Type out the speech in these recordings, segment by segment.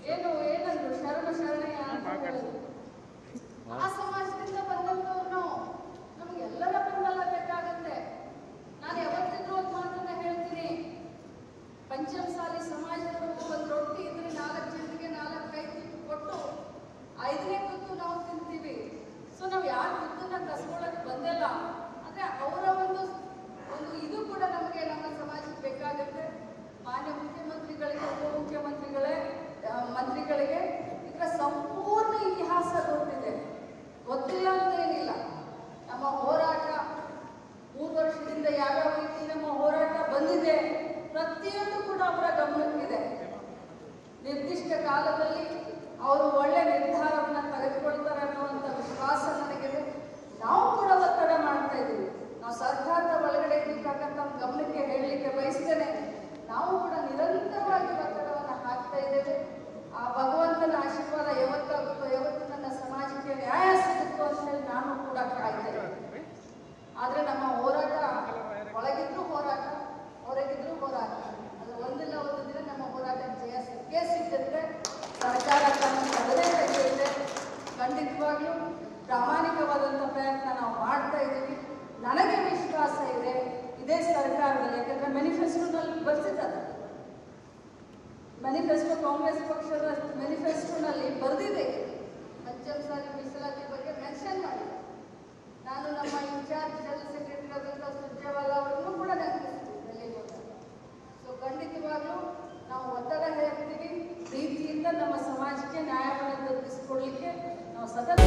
ಏನು ಏನಂದ್ರು ಶರಣ ಶರಣಯ್ಯ ಅಂತ ಹೇಳಿದ್ರು. ಆ ಸಮಾಜದಿಂದ ಬಂದಂತವ್ರು ನಾವು ನಮ್ಗೆ ಎಲ್ಲರ ಬೆಂಬಲ ಬೇಕಾಗುತ್ತೆ ನಾನು ಯಾವತ್ತಿದ್ರು ಒಂದು ಮಾತನ್ನ ಹೇಳ್ತೀನಿ ಪಂಚಮಸಾಲಿ ಸಮಾಜದವರು ಒಂದು ರೊಟ್ಟಿ ಇದ್ರೆ ನಾಲ್ಕು ಜನರಿಗೆ ನಾಲ್ಕು ಐದು ಕೊಟ್ಟು ಐದನೇ ತುತ್ತು ನಾವು ತಿಂತೀವಿ ಸೊ ನಾವು ಯಾರು ತುತ್ತನ್ನ ಕಸ್ಕೊಳ್ಳೋಕೆ ಬಂದಿಲ್ಲ ಆದ್ರೆ ಅವರ ಒಂದು ಒಂದು ಇದು ಕೂಡ ನಮಗೆ ನಮ್ಮ ಸಮಾಜಕ್ಕೆ ಬೇಕಾಗುತ್ತೆ ಮಾನ್ಯ ಮುಖ್ಯಮಂತ್ರಿಗಳಿಗೆ ಉಪಮುಖ್ಯಮಂತ್ರಿಗಳೇ ಆ, ಮಂತ್ರಿಗಳಿಗೆ ಇದರ ಸಂಪೂರ್ಣ ಇತಿಹಾಸ ಗೊತ್ತಿದೆ ಗೊತ್ತಿಲ್ಲ ಅಂತ ಏನಿಲ್ಲ ನಮ್ಮ ಹೋರಾಟ ಮೂರು ವರ್ಷದಿಂದ ಯಾವ್ಯಾವ ರೀತಿ ನಮ್ಮ ಹೋರಾಟ ಬಂದಿದೆ ಪ್ರತಿಯೊಂದು ಕೂಡ ಅವರ ಗಮನಕ್ಕಿದೆ ನಿರ್ದಿಷ್ಟ ಕಾಲದಲ್ಲಿ ಅವರು ಒಳ್ಳೆ ನಿರ್ಧಾರವನ್ನ ತೆಗೆದುಕೊಳ್ತಾರೆ ಅನ್ನುವಂಥ ವಿಶ್ವಾಸ ನನಗಿದೆ ನಾವು ಕೂಡ ಒತ್ತಡ ಮಾಡ್ತಾ ಇದ್ದೀವಿ ನಾವು ಸರ್ಕಾರದ ಒಳಗಡೆ ಇದ್ದಕ್ಕಂಥ ನಮ್ಮ ಗಮನಕ್ಕೆ ಹೇಳಲಿಕ್ಕೆ ಬಯಸ್ತೇನೆ ನಾವು ಕೂಡ ನಿರಂತರವಾಗಿ ಒತ್ತಡವನ್ನು ಹಾಕ್ತಾ ಇದ್ದೇವೆ ಆ ಭಗವಂತನ ಆಶೀರ್ವಾದ ಯಾವತ್ತಾಗುತ್ತೋ ಯಾವತ್ತು ನನ್ನ ಸಮಾಜಕ್ಕೆ ನ್ಯಾಯ ಸಿಗುತ್ತೋ ಅಂತ ಹೇಳಿ ನಾನು ಕೂಡ ಕಾಯ್ತೇನೆ ಆದ್ರೆ ನಮ್ಮ ಹೋರಾಟ ಒಳಗಿದ್ರು ಹೋರಾಟ ಹೊರಗಿದ್ರು ಹೋರಾಟ ಅದು ಒಂದಿಲ್ಲ ಒಂದು ದಿನ ನಮ್ಮ ಹೋರಾಟ ಜಯ ಸಿಕ್ಕೇ ಸಿಗುತ್ತೆ ಸರ್ಕಾರ ತನ್ನ ತಗದೇ ತೆಗೆಯುತ್ತೆ ಖಂಡಿತವಾಗ್ಲೂ ಪ್ರಾಮಾಣಿಕವಾದಂಥ ಪ್ರಯತ್ನ ನಾವು ಮಾಡ್ತಾ ಇದ್ದೀವಿ ನನಗೆ ವಿಶ್ವಾಸ ಇದೆ ಇದೇ ಸರ್ಕಾರದಲ್ಲಿ ಯಾಕಂದ್ರೆ ಮ್ಯಾನಿಫೆಸ್ಟೋನಲ್ಲಿ ಬರ್ತಿದ್ದಾರೆ ಮ್ಯಾನಿಫೆಸ್ಟೋ ಕಾಂಗ್ರೆಸ್ ಪಕ್ಷದ ಮ್ಯಾನಿಫೆಸ್ಟೋನಲ್ಲಿ ಬರೆದಿದೆ ಪಂಚಮಸಾಲಿ ಮೀಸಲಾತಿ ಬಗ್ಗೆ ಮೆನ್ಷನ್ ಮಾಡಿದೆ ನಾನು ನಮ್ಮ ಇನ್ಚಾರ್ಜ್ ಜನರಲ್ ಸೆಕ್ರೆಟರಿ ಆದಂಥ ಸುರ್ಜೇವಾಲಾ ಅವರನ್ನು ಕೂಡ ನೆನಪಿಸ್ತೀನಿ ಡೆಲ್ಲಿಗೆ ಹೋದಾಗ ಸೊ ಖಂಡಿತವಾಗ್ಲೂ ನಾವು ಒತ್ತಡ ಹೇಳ್ತೀವಿ ಪ್ರೀತಿಯಿಂದ ನಮ್ಮ ಸಮಾಜಕ್ಕೆ ನ್ಯಾಯವನ್ನು ದೊರಕಿಸಿಕೊಡ್ಲಿಕ್ಕೆ ನಾವು ಸತತ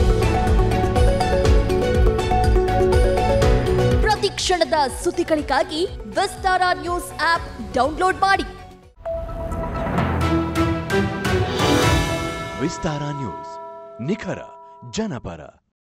ಪ್ರತಿ ಕ್ಷಣದ ಸುದ್ದಿಗಳಿಗಾಗಿ ವಿಸ್ತಾರ ನ್ಯೂಸ್ ಆಪ್ ಡೌನ್ಲೋಡ್ ಮಾಡಿ ವಿಸ್ತಾರ ನ್ಯೂಸ್ ನಿಖರ ಜನಪರ